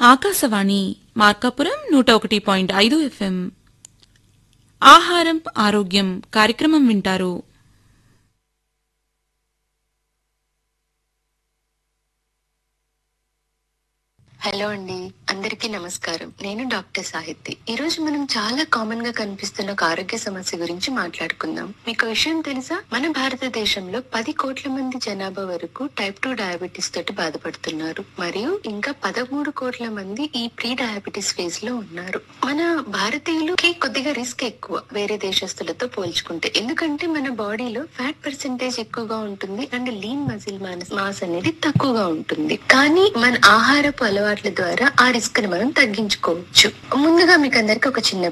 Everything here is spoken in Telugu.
ఆకాశవాణి మార్కాపురం నూట ఒకటి పాయింట్ ఐదు ఎఫ్ఎం ఆహారం ఆరోగ్యం కార్యక్రమం వింటారు హలో అండి అందరికీ నమస్కారం నేను డాక్టర్ సాహిత్య ఈ రోజు మనం చాలా కామన్ గా కనిపిస్తున్న ఒక ఆరోగ్య సమస్య గురించి మాట్లాడుకుందాం మీకు విషయం తెలుసా మన భారతదేశంలో పది కోట్ల మంది జనాభా వరకు టైప్ టూ డయాబెటీస్ తోటి బాధపడుతున్నారు మరియు ఇంకా పదమూడు కోట్ల మంది ఈ ప్రీ డయాబెటీస్ ఫేజ్ లో ఉన్నారు మన భారతీయులకి కొద్దిగా రిస్క్ ఎక్కువ వేరే దేశస్తులతో పోల్చుకుంటే ఎందుకంటే మన బాడీలో ఫ్యాట్ పర్సెంటేజ్ ఎక్కువగా ఉంటుంది అండ్ లీన్ మజిల్ మాస్ అనేది తక్కువగా ఉంటుంది కానీ మన ఆహారపు అలవాట్ల ద్వారా ఆ రిస్క్ ని మనం తగ్గించుకోవచ్చు ముందుగా మీకు అందరికి ఒక చిన్న